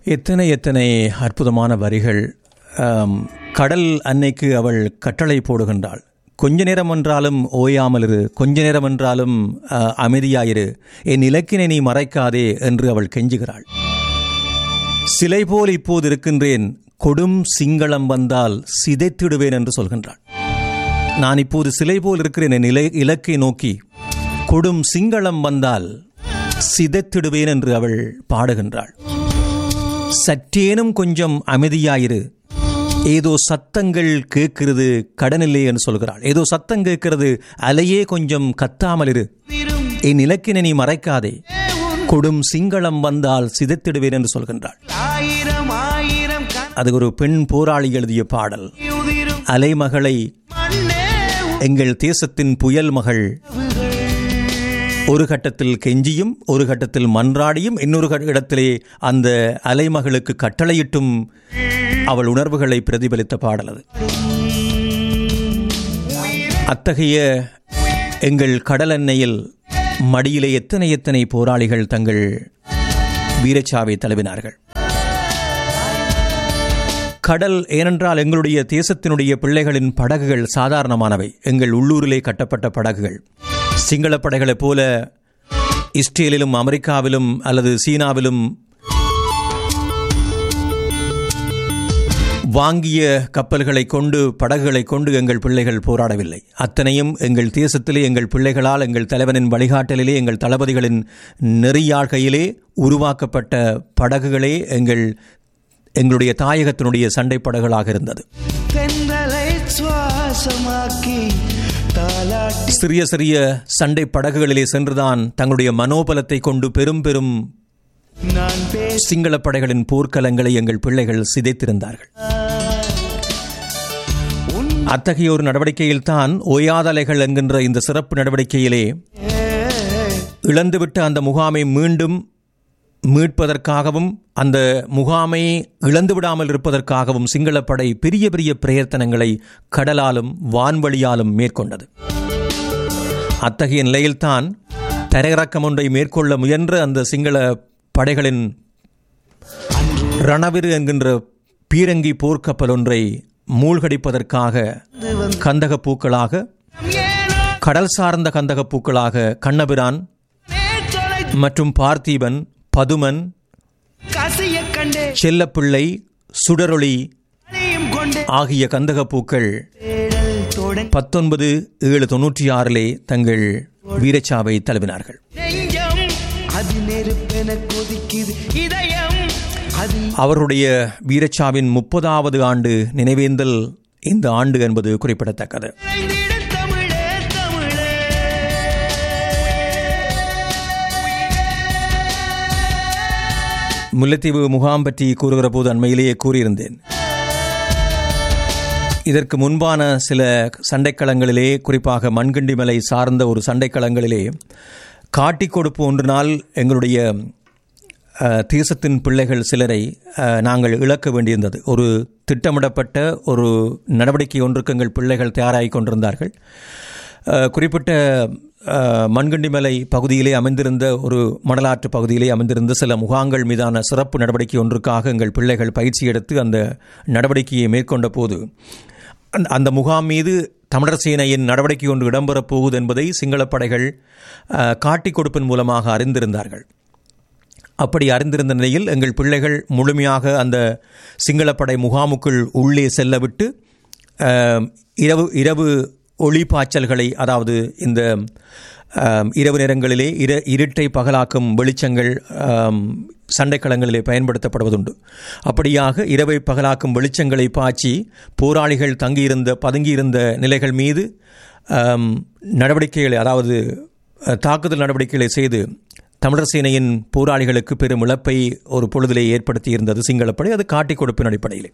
எத்தனை எத்தனை அற்புதமான வரிகள் ஆம், கடல் அன்னைக்கு அவள் கட்டளை போடுகின்றாள் கொஞ்ச நேரம் என்றாலும் ஓயாமல் இரு கொஞ்ச நேரம் என்றாலும் ஆ, அமைதியாயிரு என் இலக்கினை நீ மறைக்காதே என்று அவள் கெஞ்சுகிறாள் சிலை போல் இப்போது இருக்கின்றேன் கொடும் சிங்களம் வந்தால் சிதைத்திடுவேன் என்று சொல்கின்றாள் நான் இப்போது சிலை போல் இருக்கிறேன் என் இலை இலக்கை நோக்கி கொடும் சிங்களம் வந்தால் சிதைத்திடுவேன் என்று அவள் பாடுகின்றாள் சற்றேனும் கொஞ்சம் அமைதியாயிரு ஏதோ சத்தங்கள் கேட்கிறது கடனில்லை என்று சொல்கிறாள் ஏதோ சத்தம் கேட்கிறது அலையே கொஞ்சம் கத்தாமல் இரு என் இலக்கினை நீ மறைக்காதே கொடும் சிங்களம் வந்தால் சிதைத்திடுவேன் என்று சொல்கின்றாள் ஆயிரம் ஆயிரம் அது ஒரு பெண் போராளி எழுதிய பாடல் கண்ணியுதிரும் அலைமகளை மண்ணே எங்கள் தேசத்தின் புயல் மகள் ஒரு கட்டத்தில் கெஞ்சியும் ஒரு கட்டத்தில் மன்றாடியும் இன்னொரு க- இடத்திலே அந்த அலைமகளுக்கு கட்டளையிட்டும் அவள் உணர்வுகளை பிரதிபலித்த பாடல் அது அத்தகைய எங்கள் கடல் எண்ணெயில் மடியிலே எத்தனை எத்தனை போராளிகள் தங்கள் வீரச்சாவை தழுவினார்கள் கடல் ஏனென்றால் எங்களுடைய தேசத்தினுடைய பிள்ளைகளின் படகுகள் சாதாரணமானவை எங்கள் உள்ளூரிலே கட்டப்பட்ட படகுகள் சிங்கள படைகளைப் போல இஸ்ரேலிலும் அமெரிக்காவிலும் அல்லது சீனாவிலும் வாங்கிய கப்பல்களை கொண்டு படகுகளை கொண்டு எங்கள் பிள்ளைகள் போராடவில்லை அத்தனையும் எங்கள் தேசத்திலே எங்கள் பிள்ளைகளால் எங்கள் தலைவனின் வழிகாட்டலிலே எங்கள் தளபதிகளின் நெறியாழ்கையிலே உருவாக்கப்பட்ட படகுகளே எங்கள் எங்களுடைய தாயகத்தினுடைய சண்டை படகுகளாக இருந்தது தென்றலை சுவாசமாக்கி தாலாட்டி சிறிய சிறிய சண்டை படகுகளிலே சென்றுதான் தங்களுடைய மனோபலத்தை கொண்டு பெரும் பெரும் நான் பேச சிங்கள படைகளின் போர்க்களங்களை எங்கள் பிள்ளைகள் சிதைத்திருந்தார்கள் அத்தகைய ஒரு நடவடிக்கையில் தான் ஓயாதலைகள் என்கின்ற இந்த சிறப்பு நடவடிக்கையிலே இழந்துவிட்ட அந்த முகாமை மீண்டும் மீட்பதற்காகவும் அந்த முகாமை இழந்து விடாமல் இருப்பதற்காகவும் சிங்களப்படை பெரிய பெரிய பிரயத்தனங்களை கடலாலும் வான்வழியாலும் மேற்கொண்டது அத்தகைய நிலையில்தான் தரையிறக்கம் ஒன்றை மேற்கொள்ள முயன்ற அந்த சிங்கள படைகளின் ரணவிரு என்கின்ற பீரங்கி போர்க்கப்பல் ஒன்றை மூழ்கடிப்பதற்காக கந்தகப் பூக்களாக ஏனோ கடல் சார்ந்த கந்தகப் பூக்களாக கண்ணபிரான் நேற்றொலை மற்றும் பார்த்திபன் பதுமன் கசிய கண்டே செல்லப்பிள்ளை சுடரொளி அணியும் கொண்டே ஆகிய கந்தகப்பூக்கள் தேடல் தொடங்க பத்தொன்பது ஏழு தொன்னூற்றி ஆறிலே தங்கள் வீரச்சாவை தழுவினார்கள் நெஞ்சம் அது நெருப்பென கொதிக்குது இதயம் அது அவருடைய வீரச்சாவின் முப்பதாவது ஆண்டு நினைவேந்தல் இந்த ஆண்டு என்பது குறிப்பிடத்தக்கது இணைந்திட தமிழே தமிழே முல்லைத்தீவு முகாம் பற்றி கூறுகிற போது அண்மையிலேயே கூறியிருந்தேன் இதற்கு முன்பான சில சண்டைக்களங்களிலே குறிப்பாக மண்கண்டி மலை சார்ந்த ஒரு சண்டைக்களங்களிலே காட்டிக் கொடுப்பு ஒன்றினால் எங்களுடைய அஹ், தேசத்தின் பிள்ளைகள் சிலரை அஹ், நாங்கள் இழக்க வேண்டியிருந்தது ஒரு திட்டமிடப்பட்ட ஒரு நடவடிக்கை ஒன்றுக்கு எங்கள் பிள்ளைகள் தயாராகி கொண்டிருந்தார்கள் அஹ், குறிப்பிட்ட அஹ், மண்கண்டிமலை பகுதியிலே அமைந்திருந்த ஒரு மணலாற்று பகுதியிலே அமைந்திருந்த சில முகாங்கள் மீதான சிறப்பு நடவடிக்கை ஒன்றுக்காக எங்கள் பிள்ளைகள் பயிற்சி எடுத்து அந்த நடவடிக்கையை மேற்கொண்ட போது அந்த அந்த முகாம் மீது தமிழர் சேனையின் நடவடிக்கை ஒன்று இடம்பெறப் போகுது என்பதை சிங்களப் படைகள் அஹ், காட்டிக் கொடுப்பின் மூலமாக அறிந்திருந்தார்கள் அப்படி அறிந்திருந்த நிலையில் எங்கள் பிள்ளைகள் முழுமையாக அந்த சிங்களப்படை முகாமுக்குள் உள்ளே செல்லவிட்டு அஹ், இரவு இரவு ஒளி பாய்ச்சல்களை அதாவது இந்த அஹ், இரவு நேரங்களிலே இர இருட்டை பகலாக்கும் வெளிச்சங்கள் அஹ், சண்டைக்களங்களிலே பயன்படுத்தப்படுவதுண்டு அப்படியாக இரவை பகலாக்கும் வெளிச்சங்களை பாய்ச்சி போராளிகள் தங்கியிருந்த பதுங்கியிருந்த நிலைகள் மீது அஹ், நடவடிக்கைகளை அதாவது அஹ், தாக்குதல் நடவடிக்கைகளை செய்து தமிழர் சேனையின் போராளிகளுக்கு பெரும் இழப்பை ஒரு பொழுதிலே ஏற்படுத்தி இருந்தது சிங்களப்படை அது காட்டிக் கொடுப்பின் அடிப்படையிலே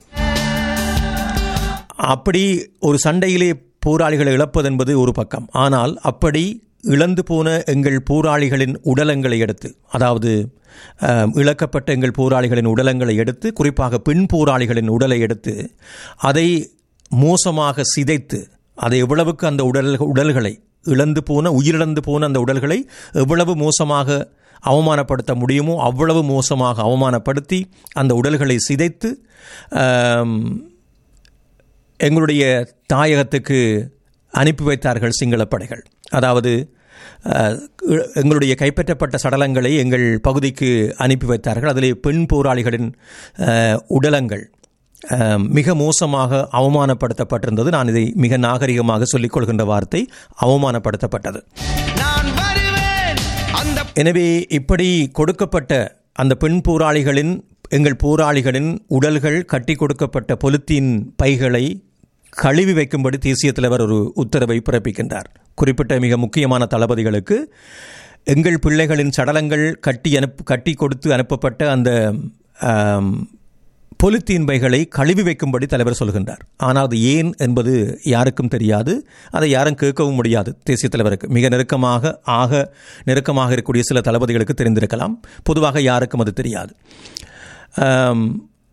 அப்படி ஒரு சண்டையிலே போராளிகளை இழப்பது என்பது ஒரு பக்கம் ஆனால் அப்படி இழந்து போன எங்கள் போராளிகளின் உடலங்களை எடுத்து அதாவது அஹ், இழக்கப்பட்ட எங்கள் போராளிகளின் உடலங்களை எடுத்து குறிப்பாக பெண் போராளிகளின் உடலை எடுத்து அதை மோசமாக சிதைத்து அதை எவ்வளவுக்கு அந்த உடல் உடல்களை இழந்து போன உயிரிழந்து போன அந்த உடல்களை எவ்வளவு மோசமாக அவமானப்படுத்த முடியுமோ அவ்வளவு மோசமாக அவமானப்படுத்தி அந்த உடல்களை சிதைத்து ஆம், எங்களுடைய தாயகத்துக்கு அனுப்பி வைத்தார்கள் சிங்கள படைகள் அதாவது அஹ், எங்களுடைய கைப்பற்றப்பட்ட சடலங்களை எங்கள் பகுதிக்கு அனுப்பி வைத்தார்கள் அதிலே பெண் போராளிகளின் அஹ், உடலங்கள் அஹ், மிக மோசமாக அவமானப்படுத்தப்பட்டிருந்தது நான் இதை மிக நாகரிகமாக சொல்லிக் கொள்கின்ற வார்த்தை அவமானப்படுத்தப்பட்டது நான் வருவேன் அந்த எனவே இப்படி கொடுக்கப்பட்ட அந்த பெண் போராளிகளின் எங்கள் போராளிகளின் உடல்கள் கட்டி கொடுக்கப்பட்ட பொலித்தீன் பைகளை கழுவி வைக்கும்படி தேசிய தலைவர் ஒரு உத்தரவை பிறப்பிக்கின்றார் குறிப்பிட்ட மிக முக்கியமான தளபதிகளுக்கு எங்கள் பிள்ளைகளின் சடலங்கள் கட்டி அனுப்பு கட்டி கொடுத்து அனுப்பப்பட்ட அந்த ஆம், பொலித்தீன் பைகளை கழுவி வைக்கும்படி தலைவர் சொல்கின்றார் ஆனால் அது ஏன் என்பது யாருக்கும் தெரியாது அதை யாரும் கேட்கவும் முடியாது தேசிய தலைவருக்கு மிக நெருக்கமாக ஆக நெருக்கமாக இருக்கக்கூடிய சில தளபதிகளுக்கு தெரிந்திருக்கலாம் பொதுவாக யாருக்கும் அது தெரியாது ஆம்,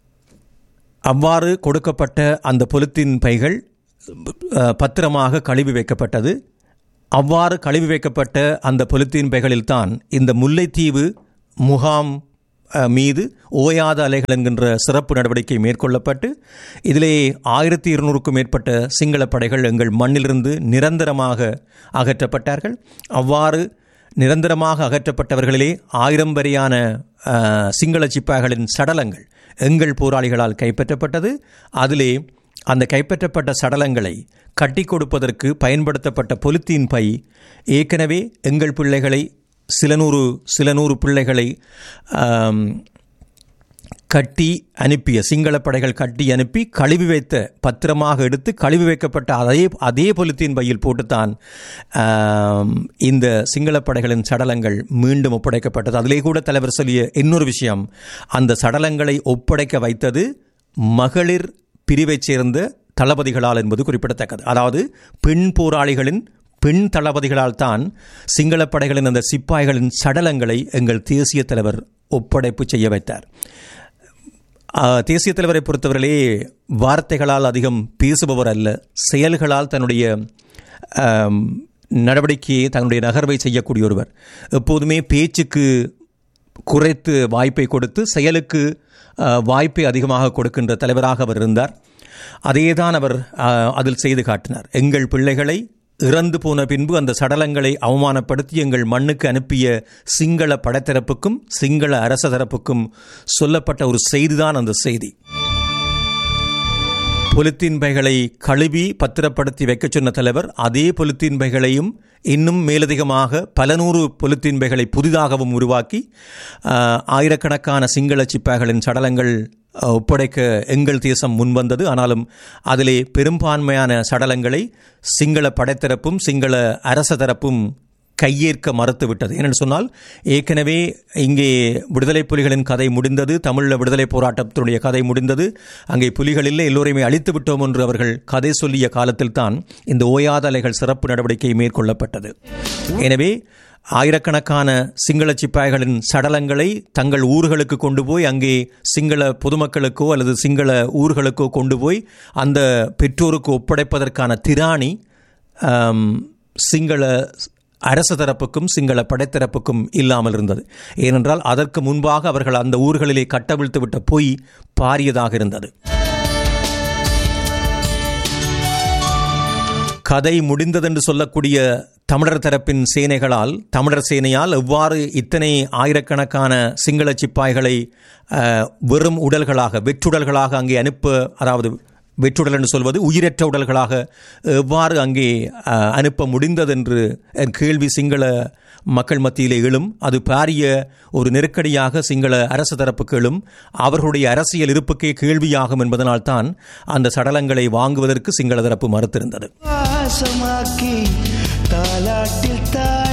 அவ்வாறு கொடுக்கப்பட்ட அந்த பொலித்தீன் பைகள் அஹ், பத்திரமாக கழுவி வைக்கப்பட்டது அவ்வாறு கழுவி வைக்கப்பட்ட அந்த பொலித்தீன் பைகளில்தான் இந்த முல்லைத்தீவு முகாம் அஹ், மீது ஓயாத அலைகள் என்கின்ற சிறப்பு நடவடிக்கை மேற்கொள்ளப்பட்டு இதிலே ஆயிரத்தி இருநூறுக்கும் மேற்பட்ட சிங்கள படைகள் எங்கள் மண்ணிலிருந்து நிரந்தரமாக அகற்றப்பட்டார்கள் அவ்வாறு நிரந்தரமாக அகற்றப்பட்டவர்களிலே ஆயிரம் வரையான அஹ், சிங்கள சிப்பாய்களின் சடலங்கள் எங்கள் போராளிகளால் கைப்பற்றப்பட்டது அதிலே அந்த கைப்பற்றப்பட்ட சடலங்களை கட்டி கொடுப்பதற்கு பயன்படுத்தப்பட்ட பொலித்தீன் பை ஏற்கனவே எங்கள் பிள்ளைகளை சில நூறு சில நூறு பிள்ளைகளை ஆம், கட்டி அனுப்பிய சிங்கள படைகள் கட்டி அனுப்பி கழுவி வைத்த பத்திரமாக எடுத்து கழுவி வைக்கப்பட்ட அதே அதே பொலித்தீன் பையில் போட்டுத்தான் ஆம், இந்த சிங்கள படைகளின் சடலங்கள் மீண்டும் ஒப்படைக்கப்பட்டது அதிலே கூட தலைவர் சொல்லிய இன்னொரு விஷயம் அந்த சடலங்களை ஒப்படைக்க வைத்தது மகளிர் பிரிவைச் சேர்ந்த தளபதிகளால் என்பது குறிப்பிடத்தக்கது அதாவது பெண் போராளிகளின் பெண் தளபதிகளால் தான் சிங்கள படைகளின் அந்த சிப்பாய்களின் சடலங்களை எங்கள் தேசிய தலைவர் ஒப்படைப்பு செய்ய வைத்தார் ஆ, தேசிய தலைவரை பொறுத்தவரையிலே வார்த்தைகளால் அதிகம் பேசுபவர் அல்ல செயல்களால் தன்னுடைய ஆம், நடவடிக்கையை தன்னுடைய நகர்வை செய்யக்கூடிய ஒருவர் எப்போதுமே பேச்சுக்கு குறைத்து வாய்ப்பை கொடுத்து செயலுக்கு ஆ, வாய்ப்பை அதிகமாக கொடுக்கின்ற தலைவராக அவர் இருந்தார் அதேதான் அவர் ஆ, அதில் செய்து காட்டினார் எங்கள் பிள்ளைகளை இறந்து போன பின்பு அந்த சடலங்களை அவமானப்படுத்தி எங்கள் மண்ணுக்கு அனுப்பிய சிங்கள படைத்தரப்புக்கும் சிங்கள அரச தரப்புக்கும் சொல்லப்பட்ட ஒரு செய்திதான் அந்த செய்தி பொலித்தீன் பைகளை கழுவி பத்திரப்படுத்தி வைக்கச் சொன்ன தலைவர் அதே பொலித்தீன் பைகளையும் இன்னும் மேலதிகமாக பல நூறு பொலித்தீன் பைகளை புதிதாகவும் உருவாக்கி ஆஹ், ஆயிரக்கணக்கான சிங்கள சிப்பாய்களின் சடலங்கள் அஹ், ஒப்படைக்க எங்கள் தேசம் முன்வந்தது ஆனாலும் அதிலே பெரும்பான்மையான சடலங்களை சிங்கள படைத்தரப்பும் சிங்கள அரச தரப்பும் கையேற்க மறுத்துவிட்டது ஏனென்று சொன்னால் ஏற்கனவே இங்கே விடுதலை புலிகளின் கதை முடிந்தது தமிழ் விடுதலை போராட்டத்தினுடைய கதை முடிந்தது அங்கே புலிகள் இல்லை எல்லோரையுமே அழித்து விட்டோம் என்று அவர்கள் கதை சொல்லிய காலத்தில்தான் இந்த ஓயாத அலைகள் சிறப்பு நடவடிக்கை மேற்கொள்ளப்பட்டது எனவே ஆயிரக்கணக்கான சிங்கள சிப்பாய்களின் சடலங்களை தங்கள் ஊர்களுக்கு கொண்டு போய் அங்கே சிங்கள பொதுமக்களுக்கோ அல்லது சிங்கள ஊர்களுக்கோ கொண்டு போய் அந்த பெற்றோருக்கு ஒப்படைப்பதற்கான திராணி ஆம், சிங்கள அரசு தரப்புக்கும் சிங்கள படைத்தரப்புக்கும் இல்லாமல் இருந்தது ஏனென்றால் அதற்கு முன்பாக அவர்கள் அந்த ஊர்களிலே கட்டவிழ்த்து விட்ட பொய் பாரியதாக இருந்தது கதை முடிந்ததென்று சொல்லக்கூடிய தமிழர் தரப்பின் சேனைகளால் தமிழர் சேனையால் எவ்வாறு இத்தனை ஆயிரக்கணக்கான சிங்கள சிப்பாய்களை அஹ், வெறும் உடல்களாக வெற்றுடல்களாக அங்கே அனுப்ப அதாவது வெற்றுடல் என்று சொல்வது உயிரற்ற உடல்களாக எவ்வாறு அங்கே அஹ், அனுப்ப முடிந்ததென்று என் கேள்வி சிங்கள மக்கள் மத்தியிலே எழும் அது பாரிய ஒரு நெருக்கடியாக சிங்கள அரசு தரப்புக்கு எழும் அவர்களுடைய அரசியல் இருப்புக்கே கேள்வியாகும் என்பதனால்தான் அந்த சடலங்களை வாங்குவதற்கு சிங்கள தரப்பு மறுத்திருந்தது வாசமாக்கி தாலாட்டில்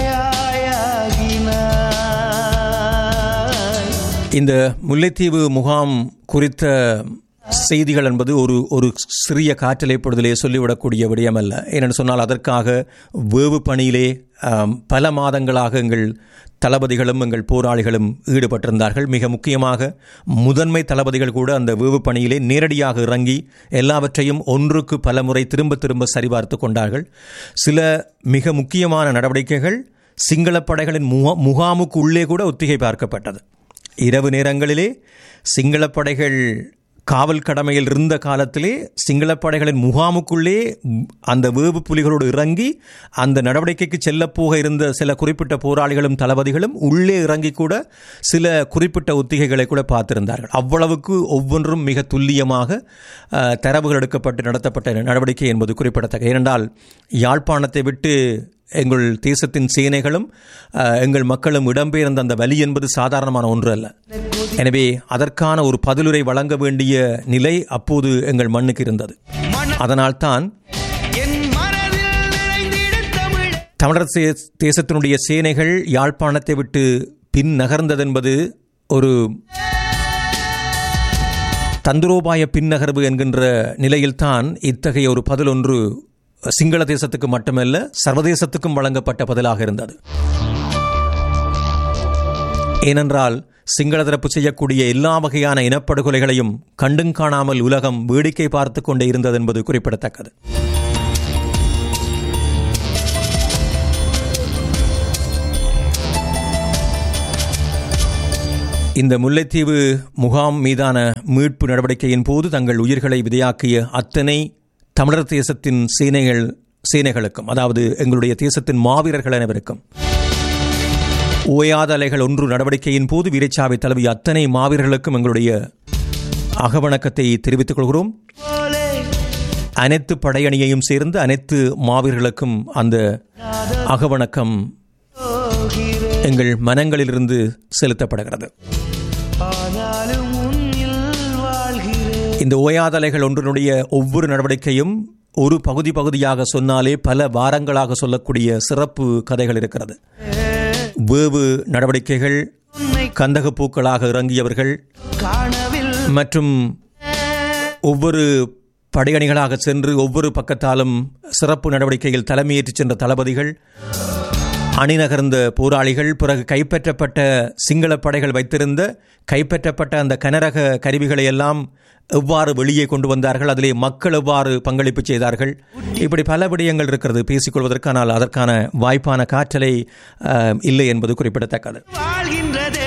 தாயாகினாய் இந்த முல்லைத்தீவு முகாம் குறித்த செய்திகள் என்பது ஒரு ஒரு சிறிய காற்றலைப்படுதலே சொல்லிவிடக்கூடிய விடயமல்ல ஏனென்று சொன்னால் அதற்காக வேவு பணியிலே ஆம், பல மாதங்களாக எங்கள் தளபதிகளும் எங்கள் போராளிகளும் ஈடுபட்டிருந்தார்கள் மிக முக்கியமாக முதன்மை தளபதிகள் கூட அந்த வேவு பணியிலே நேரடியாக இறங்கி எல்லாவற்றையும் ஒன்றுக்கு பல முறை திரும்ப திரும்ப சரிபார்த்து கொண்டார்கள் சில மிக முக்கியமான நடவடிக்கைகள் சிங்கள படைகளின் முகா முகாமுக்கு உள்ளே கூட ஒத்திகை பார்க்கப்பட்டது இரவு நேரங்களிலே சிங்கள படைகள் காவல் கடமையில் இருந்த காலத்திலே சிங்கள படைகளின் முகாமுக்குள்ளே அந்த வேவு புலிகளோடு இறங்கி அந்த நடவடிக்கைக்கு செல்லப்போக இருந்த சில குறிப்பிட்ட போராளிகளும் தளபதிகளும் உள்ளே இறங்கி கூட சில குறிப்பிட்ட ஒத்திகைகளை கூட பார்த்திருந்தார்கள் அவ்வளவுக்கு ஒவ்வொன்றும் மிக துல்லியமாக அஹ், தரவுகள் எடுக்கப்பட்டு நடத்தப்பட்ட நடவடிக்கை என்பது குறிப்பிடத்தக்க ஏனென்றால் யாழ்ப்பாணத்தை விட்டு எங்கள் தேசத்தின் சேனைகளும் அஹ், எங்கள் மக்களும் இடம்பெயர்ந்த அந்த வலி என்பது சாதாரணமான ஒன்று அல்ல எனவே அதற்கான ஒரு பதிலுரை வழங்க வேண்டிய நிலை அப்போது எங்கள் மண்ணுக்கு இருந்தது அதனால்தான் என் மனதில் நிறைந்திட தமிழ் தமிழர் தே- தேசத்தினுடைய சேனைகள் யாழ்ப்பாணத்தை விட்டு பின் நகர்ந்ததென்பது ஒரு தந்திரோபாய பின்னகர்வு என்கின்ற நிலையில்தான் இத்தகைய ஒரு பதில் ஒன்று சிங்கள தேசத்துக்கு மட்டுமல்ல சர்வதேசத்துக்கும் வழங்கப்பட்ட பதிலாக இருந்தது ஏனென்றால் சிங்கள தரப்பு செய்யக்கூடிய எல்லா வகையான இனப்படுகொலைகளையும் கண்டும் காணாமல் உலகம் வேடிக்கை பார்த்து கொண்டே இருந்தது என்பது குறிப்பிடத்தக்கது இந்த முல்லைத்தீவு முகாம் மீதான மீட்பு நடவடிக்கையின் போது தங்கள் உயிர்களை விதையாக்கிய அத்தனை தமிழர் தேசத்தின் சேனைகள் சேனைகளுக்கும் அதாவது எங்களுடைய தேசத்தின் மாவீரர்கள் அனைவருக்கும் ஓயாத அலைகள் ஒன்று நடவடிக்கையின் போது வீரச்சாவை தழுவிய அத்தனை மாவீரர்களுக்கும் எங்களுடைய அகவணக்கத்தை தெரிவித்துக் கொள்கிறோம் போலே அனைத்து படையணியையும் சேர்ந்து அனைத்து மாவீரர்களுக்கும் அந்த அகவணக்கம் போகிறேன் எங்கள் மனங்களிலிருந்து செலுத்தப்படுகிறது ஆனாலும் உன்னில் வாழ்கிறேன் இந்த ஓயாதலைகள் ஒன்றினுடைய ஒவ்வொரு நடவடிக்கையும் ஒரு பகுதி பகுதியாக சொன்னாலே பல வாரங்களாக சொல்லக்கூடிய சிறப்பு கதைகள் இருக்கிறது வேவு நடவடிக்கைகள் உன்னை கந்தக பூக்களாக இறங்கியவர்கள் காணவில் மற்றும் ஒவ்வொரு படையணிகளாக சென்று ஒவ்வொரு பக்கத்தாலும் சிறப்பு நடவடிக்கையில் தலைமையேற்றுச் சென்ற தளபதிகள் அணிநகர்ந்த போராளிகள் பிறகு கைப்பற்றப்பட்ட சிங்கள படைகள் வைத்திருந்த கைப்பற்றப்பட்ட அந்த கனரக கருவிகளை எல்லாம் எவ்வாறு வெளியே கொண்டு வந்தார்கள் அதிலே மக்கள் எவ்வாறு பங்களிப்பு செய்தார்கள் இப்படி பல விடயங்கள் இருக்கிறது பேசிக்கொள்வதற்கானால் அதற்கான வாய்ப்பான காற்றலை அஹ், இல்லை என்பது குறிப்பிடத்தக்கது வாழ்கின்றதே